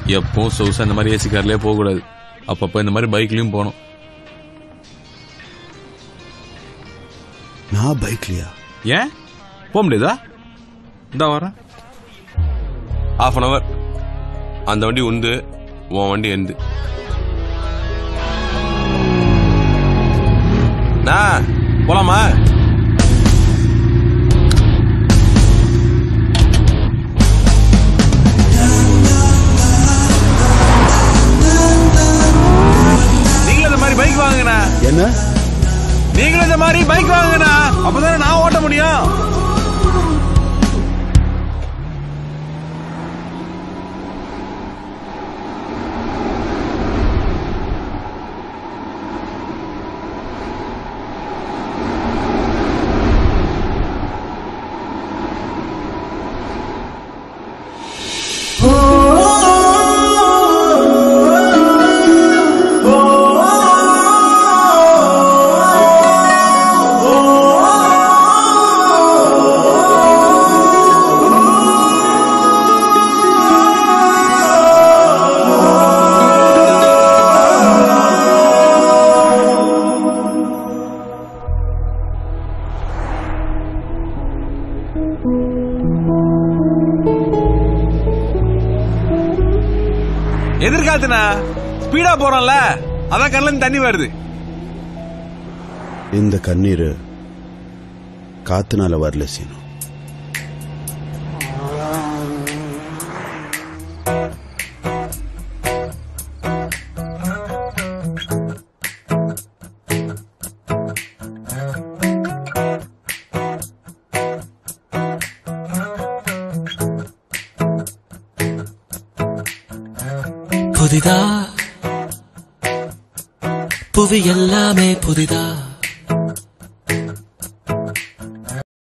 எப்பவும் சொகுசா இந்த மாதிரி ஏசி கார்லயே போக கூடாது அப்பப்ப இந்த மாதிரி பைக்லயும் போகணும் நான் பைக்லயா ஏன் போக முடியாதா இந்த வரேன் ஹாஃப் அன் அவர் அந்த வண்டி உந்து உன் வண்டி எந்து நான் போலாமா நீங்களும் இந்த மாதிரி பைக் வாங்குங்கண்ணா என்ன நீங்களும் இந்த மாதிரி பைக் வாங்குங்கண்ணா அப்பதானே நான் ஓட்ட முடியும் எதிர்காத்துண்ணா ஸ்பீடா போறோம்ல அதான் கண்ணுல இருந்து தண்ணி வருது இந்த கண்ணீர் காத்துனால வரல சீனு புதிதா புவி எல்லாமே புதிதா